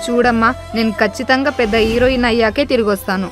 చూడమ్మా నేను ఖచ్చితంగా పెద్ద హీరోయిన్ అయ్యాకే తిరిగి వస్తాను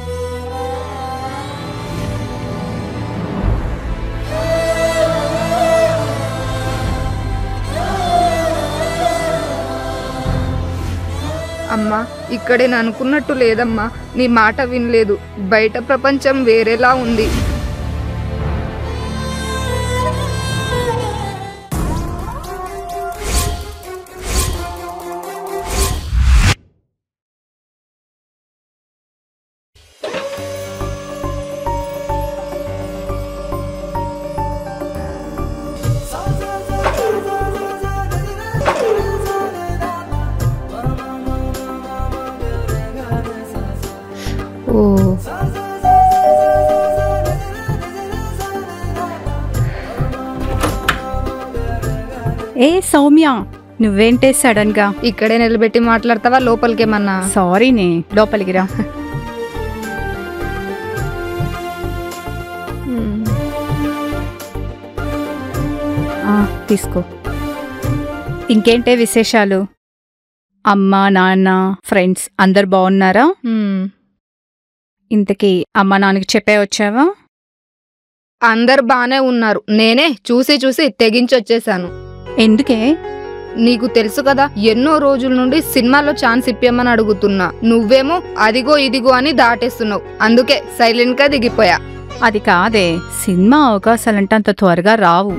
అమ్మా ఇక్కడే నేను అనుకున్నట్టు లేదమ్మా నీ మాట వినలేదు బయట ప్రపంచం వేరేలా ఉంది ఓ ఏ సౌమ్య నువ్వేంటే సడన్ గా ఇక్కడే నిలబెట్టి మాట్లాడతావా లోపలికేమన్నా సారీనే లోపలికి రా మ్మ్. ఆ, తీసుకో ఇంకేంటే విశేషాలు అమ్మ నాన్న ఫ్రెండ్స్ అందరు బాగున్నారా మ్మ్. ఇంతకీ అమ్మ నాన్నకి చెప్పే వచ్చావా అందరు బానే ఉన్నారు నేనే చూసి చూసి తెగించి వచ్చేసాను ఎందుకే నీకు తెలుసు కదా ఎన్నో రోజుల నుండి సినిమాలో ఛాన్స్ ఇప్పియమని అడుగుతున్నా నువ్వేమో అదిగో ఇదిగో అని దాటేస్తున్నావు అందుకే సైలెంట్ గా దిగిపోయా అది కాదే సినిమా అవకాశాలంటే అంత త్వరగా రావు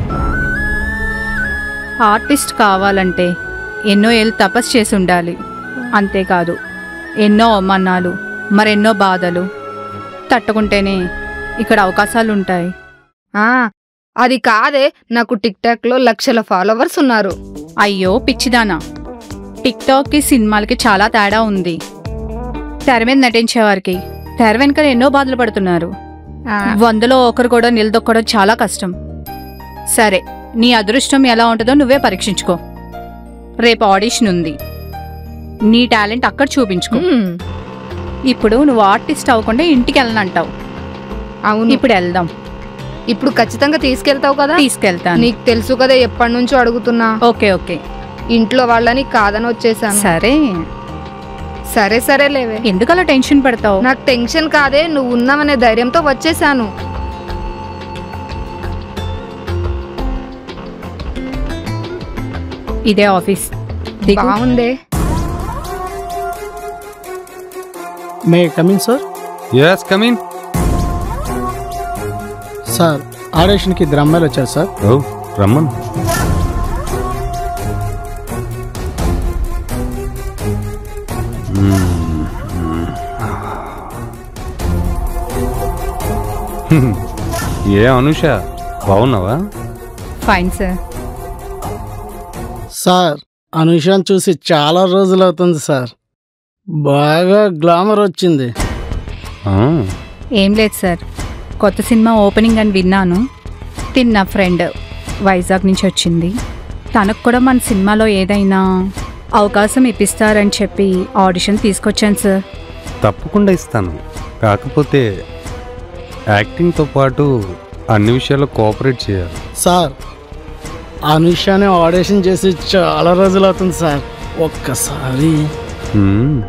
ఆర్టిస్ట్ కావాలంటే ఎన్నో ఏళ్ళు తపస్సు చేసి ఉండాలి అంతేకాదు ఎన్నో అవమానాలు మరెన్నో బాధలు తట్టుకుంటేనే ఇక్కడ అవకాశాలు ఉంటాయి ఆ అది కాదే నాకు టిక్ టాక్ లో లక్షల ఫాలోవర్స్ ఉన్నారు అయ్యో పిచ్చిదానా టిక్టాక్కి సినిమాలకి చాలా తేడా ఉంది తెర మీద నటించేవారికి తెర వెనకాల ఎన్నో బాధలు పడుతున్నారు ఆ, వందలో ఒకరు కూడా నిలదొక్కడం చాలా కష్టం సరే నీ అదృష్టం ఎలా ఉంటుందో నువ్వే పరీక్షించుకో రేపు ఆడిషన్ ఉంది నీ టాలెంట్ అక్కడ చూపించుకో మ్మ్. ఇప్పుడు నువ్వు ఆర్టిస్ట్ అవ్వకుండా ఇంటికి వెళ్ళనంటావు అవును ఇప్పుడు వెళ్దాం ఇప్పుడు ఖచ్చితంగా తీసుకెళ్తావు కదా తీసుకెళ్తాను నీకు తెలుసు కదా ఎప్పటి నుంచో అడుగుతున్నా ఓకే ఓకే ఇంట్లో వాళ్ళని కాదని వచ్చేసాను సరే సరే సరే లేవే ఎందుకు అలా టెన్షన్ పడతావు నాకు టెన్షన్ కాదే నువ్వు ఉన్నావనే ధైర్యంతో వచ్చేసాను ఇదే ఆఫీస్ దిగు బాగుందే may coming sir yes come in sir ఆడిషన్కి ఇద్దరు అమ్మాయిలు వచ్చారు సార్ ఓ రమ్మన్ ఏ అనుష బాగున్నావా ఫైన్ సార్ సార్ అనుషాన్ చూసి చాలా రోజులు అవుతుంది సార్ బాగా గ్లామర్ వచ్చింది ఆ, ఏం లేదు సార్ కొత్త సినిమా ఓపెనింగ్ అని విన్నాను తిన్న ఫ్రెండ్ వైజాగ్ నుంచి వచ్చింది తనకు కూడా మన సినిమాలో ఏదైనా అవకాశం ఇప్పిస్తారని చెప్పి ఆడిషన్ తీసుకొచ్చాను సార్ తప్పకుండా ఇస్తాను కాకపోతే యాక్టింగ్తో పాటు అన్ని విషయాల్లో కోఆపరేట్ చేయాలి సార్ అనుషాని ఆడిషన్ చేసి చాలా రోజులు అవుతుంది సార్ ఒక్కసారి మ్మ్.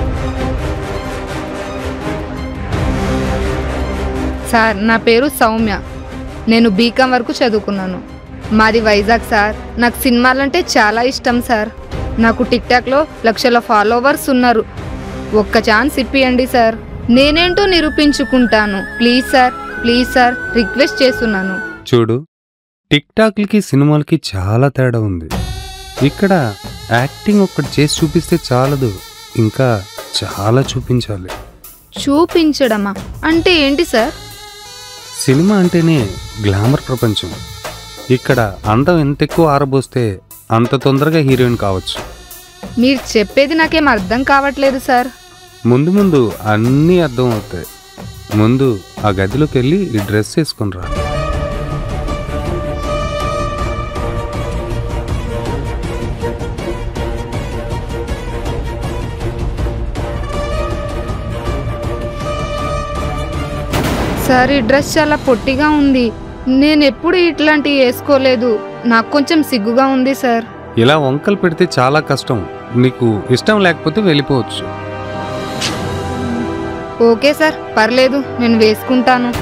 సార్ నా పేరు సౌమ్య నేను బీకాం వరకు చదువుకున్నాను మాది వైజాగ్ సార్ నాకు సినిమాలంటే చాలా ఇష్టం సార్ నాకు టిక్ టాక్లో లక్షల ఫాలోవర్స్ ఉన్నారు ఒక్క ఛాన్స్ ఇప్పియండి సార్ నేనేంటో నిరూపించుకుంటాను please sir please sir request చేస్తున్నాను చూడు టిక్ టాక్లకి సినిమాలకి చాలా తేడా ఉంది ఇక్కడ యాక్టింగ్ ఒక్కటి చేసి చూపిస్తే చాలదు ఇంకా చాలా చూపించాలి చూపించడమా అంటే ఏంటి సార్ సినిమా అంటేనే గ్లామర్ ప్రపంచం ఇక్కడ అందం ఎంత ఎక్కువ ఆరబోస్తే అంత తొందరగా హీరోయిన్ కావచ్చు మీరు చెప్పేది నాకేం అర్థం కావట్లేదు సార్ ముందు ముందు అన్నీ అర్థం అవుతాయి ముందు ఆ గదిలోకి వెళ్ళి ఈ డ్రెస్ వేసుకుని రా సార్ ఈ డ్రెస్ చాలా పొట్టిగా ఉంది నేను ఎప్పుడు ఇట్లాంటివి వేసుకోలేదు నాకు కొంచెం సిగ్గుగా ఉంది సార్ ఇలా వంకలు పెడితే చాలా కష్టం నీకు ఇష్టం లేకపోతే వెళ్ళిపోవచ్చు ఓకే సార్ పర్లేదు నేను వేసుకుంటాను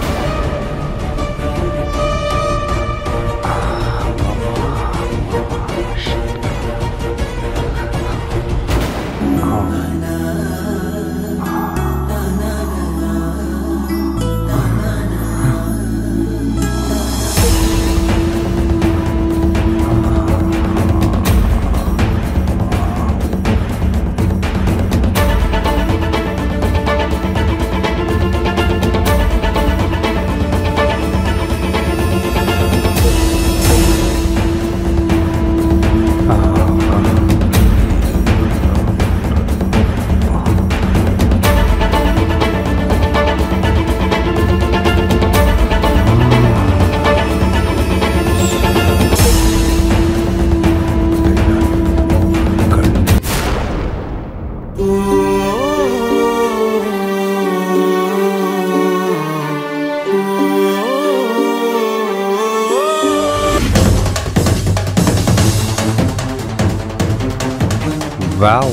వావ్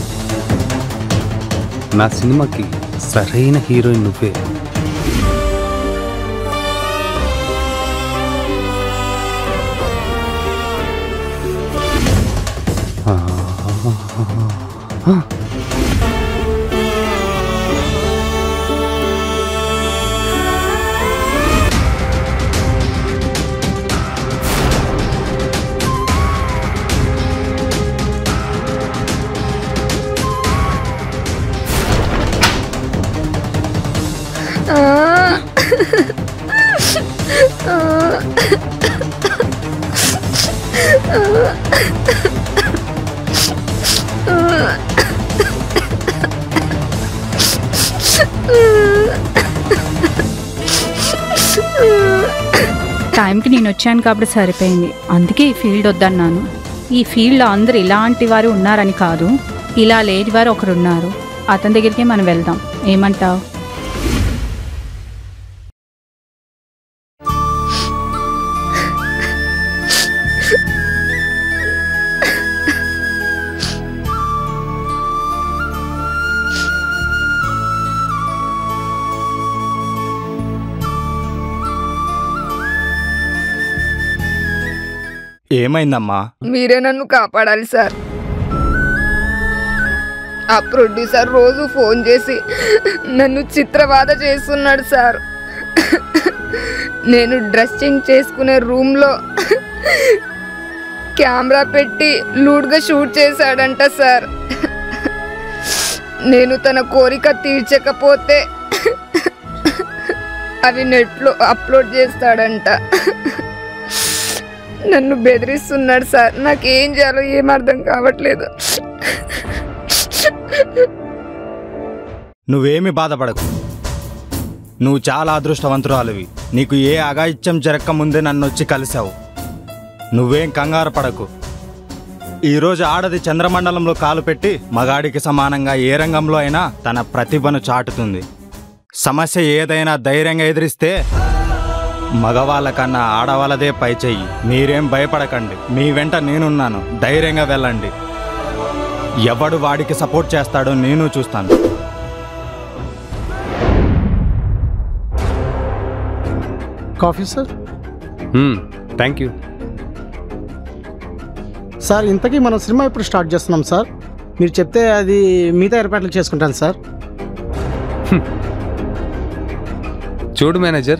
నా సినిమాకి సరైన హీరోయిన్ నువ్వే టైంకి నేను వచ్చాను కాబట్టి సరిపోయింది అందుకే ఈ ఫీల్డ్ వద్దన్నాను ఈ ఫీల్డ్లో అందరు ఇలాంటి వారు ఉన్నారని కాదు ఇలా లేని వారు ఒకరు ఉన్నారు అతని దగ్గరికి మనం వెళ్దాం ఏమంటావు ఏమైందమ్మా మీరే నన్ను కాపాడాలి సార్ ఆ ప్రొడ్యూసర్ రోజు ఫోన్ చేసి నన్ను చిత్రబాధ చేస్తున్నాడు సార్ నేను డ్రెస్సింగ్ చేసుకునే రూమ్లో కెమెరా పెట్టి లూడ్గా షూట్ చేశాడంట సార్ నేను తన కోరిక తీర్చకపోతే అవి నెట్లో అప్లోడ్ చేస్తాడంట నన్ను బెదిరిస్తున్నాడు సార్ నాకేం చేయాలో ఏం అర్థం కావట్లేదు నువ్వేమి బాధపడకు నువ్వు చాలా అదృష్టవంతురాలివి నీకు ఏ అగాయిత్యం జరగక ముందే నన్ను వచ్చి కలిసావు నువ్వేం కంగారు పడకు ఈరోజు ఆడది చంద్రమండలంలో కాలు పెట్టి మగాడికి సమానంగా ఏ రంగంలో అయినా తన ప్రతిభను చాటుతుంది సమస్య ఏదైనా ధైర్యంగా ఎదిరిస్తే మగవాళ్ళ కన్నా ఆడవాళ్ళదే పై చెయ్యి మీరేం భయపడకండి మీ వెంట నేనున్నాను ధైర్యంగా వెళ్ళండి ఎవడు వాడికి సపోర్ట్ చేస్తాడో నేను చూస్తాను coffee sir thank you sir ఇంతకీ మనం సినిమా ఇప్పుడు స్టార్ట్ చేస్తున్నాం సార్ మీరు చెప్తే అది మిగతా ఏర్పాట్లు చేసుకుంటాను సార్ చూడు మేనేజర్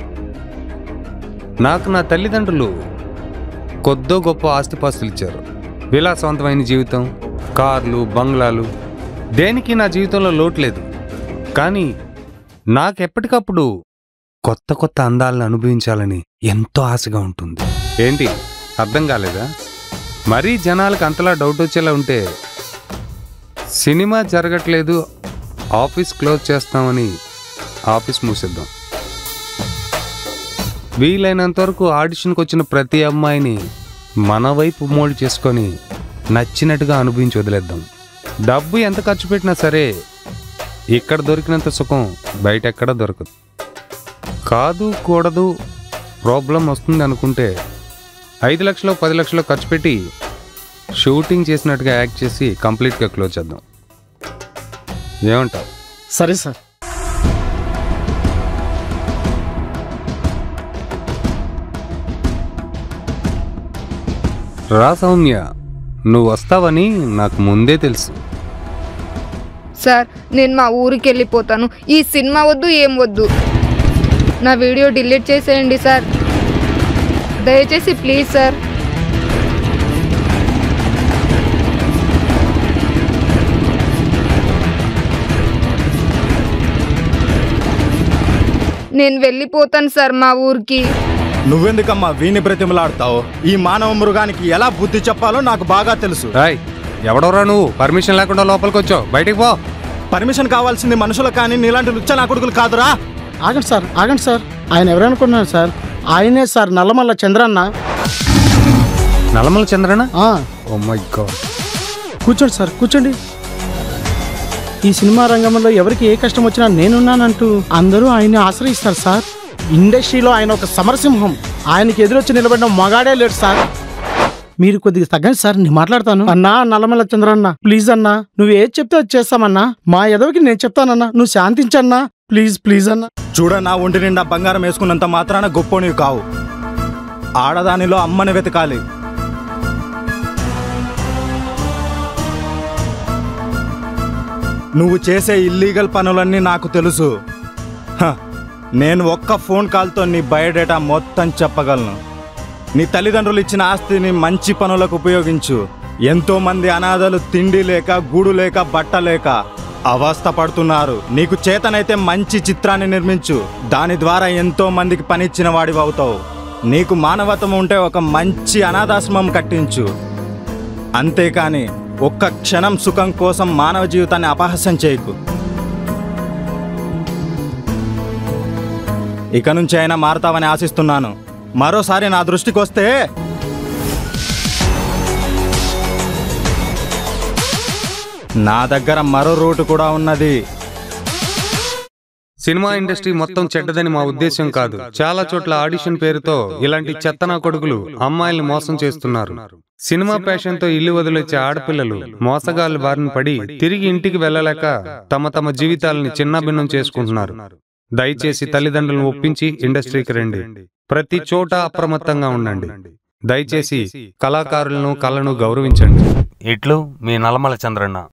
నాకు నా తల్లిదండ్రులు కొద్దో గొప్ప ఆస్తిపాస్తులు ఇచ్చారు విలాసవంతమైన జీవితం కార్లు బంగ్లాలు దేనికి నా జీవితంలో లోటు లేదు కానీ నాకెప్పటికప్పుడు కొత్త కొత్త అందాలను అనుభవించాలని ఎంతో ఆశగా ఉంటుంది ఏంటి అర్థం కాలేదా మరీ జనాలకు అంతలా డౌట్ వచ్చేలా ఉంటే సినిమా జరగట్లేదు ఆఫీస్ క్లోజ్ చేస్తామని ఆఫీస్ మూసేద్దాం వీలైనంత వరకు ఆడిషన్కి వచ్చిన ప్రతి అమ్మాయిని మన వైపు మోల్డ్ చేసుకొని నచ్చినట్టుగా అనుభవించి వదిలేద్దాం డబ్బు ఎంత ఖర్చు పెట్టినా సరే ఇక్కడ దొరికినంత సుఖం బయట ఎక్కడ దొరకదు కాదు కూడదు ప్రాబ్లం వస్తుంది అనుకుంటే ఐదు లక్షలు పది లక్షలు ఖర్చు పెట్టి షూటింగ్ చేసినట్టుగా యాక్ట్ చేసి కంప్లీట్గా క్లోజ్ చేద్దాం ఏమంటావు సరే సార్ రా సౌమ్య నువ్వు వస్తావని నాకు ముందే తెలుసు సార్ నేను మా ఊరికి వెళ్ళిపోతాను ఈ సినిమా వద్దు ఏం వద్దు నా వీడియో డిలీట్ చేసేయండి సార్ దయచేసి ప్లీజ్ సార్ నేను వెళ్ళిపోతాను సార్ మా ఊరికి నువ్వెందుకమ్మా వీని బ్రతిమలాడతావు ఈ మానవ మృగానికి ఎలా బుద్ధి చెప్పాలో నాకు బాగా తెలుసు రాయ్ ఎవడోరా నువ్వు పర్మిషన్ లేకుండా లోపలికి వచ్చావు బయటికి పో పర్మిషన్ కావాల్సింది మనుషులు కానీ నీలాంటి లుచ్చ నా కొడుకులు కాదురా ఆగండి సార్ ఆగండి సార్ ఆయన ఎవరనుకున్నారు సార్ ఆయనే సార్ నల్లమల్ల చంద్రన్న నల్లమల చంద్రనా ఆ, ఓ మై గాడ్ కూర్చోండి సార్ కూర్చోండి ఈ సినిమా రంగంలో ఎవరికి ఏ కష్టం వచ్చినా నేనున్నానంటూ అందరూ ఆయన్ని ఆశ్రయిస్తారు సార్ ఇండస్ట్రీలో ఆయన ఒక సమరసింహం ఆయనకి ఎదురొచ్చి నిలబడిన మగాడే లేడు సార్ మీరు కొద్దిగా తగ్గండి సార్ నేను మాట్లాడతాను అన్నా నల్లమల్ల చంద్రన్న ప్లీజ్ అన్నా నువ్వు ఏది చెప్తే అది చేస్తామన్నా మా ఎదవికి నేను చెప్తానన్నా నువ్వు శాంతించన్నా ప్లీజ్ ప్లీజ్ అన్నా చూడ నా ఒంటి నిండా బంగారం వేసుకున్నంత మాత్రాన గొప్పనివి కావు ఆడదానిలో అమ్మని వెతకాలి నువ్వు చేసే ఇల్లీగల్ పనులన్నీ నాకు తెలుసు హ, నేను ఒక్క ఫోన్ కాల్తో నీ బయోడేటా మొత్తం చెప్పగలను నీ తల్లిదండ్రులు ఇచ్చిన ఆస్తిని మంచి పనులకు ఉపయోగించు ఎంతో మంది అనాథలు తిండి లేక గూడు లేక బట్ట లేక అవస్థ పడుతున్నారు నీకు చేతనైతే మంచి చిత్రాన్ని నిర్మించు దాని ద్వారా ఎంతో మందికి పనిచ్చిన వాడివి అవుతావు నీకు మానవత్వం ఉంటే ఒక మంచి అనాథాశ్రమం కట్టించు అంతేకాని ఒక్క క్షణం సుఖం కోసం మానవ జీవితాన్ని అపహాస్యం చేయకు ఇక నుంచి అయినా మారుతావని ఆశిస్తున్నాను మరోసారి నా దృష్టికి వస్తే నా దగ్గర మరో రూట్ కూడా ఉన్నది సినిమా ఇండస్ట్రీ మొత్తం చెడ్డదని మా ఉద్దేశం కాదు చాలా చోట్ల ఆడిషన్ పేరుతో ఇలాంటి చెత్తనా కొడుకులు అమ్మాయిల్ని మోసం చేస్తున్నారు సినిమా ప్యాషన్ తో ఇల్లు వదిలొచ్చే ఆడపిల్లలు మోసగాళ్ళ బారిన పడి తిరిగి ఇంటికి వెళ్ళలేక తమ తమ జీవితాలని చిన్నభిన్నం చేసుకుంటున్నారు దయచేసి తల్లిదండ్రులను ఒప్పించి ఇండస్ట్రీకి రండి ప్రతి చోట అప్రమత్తంగా ఉండండి దయచేసి కళాకారులను కళను గౌరవించండి ఇట్లు మీ నల్లమల చంద్రన్న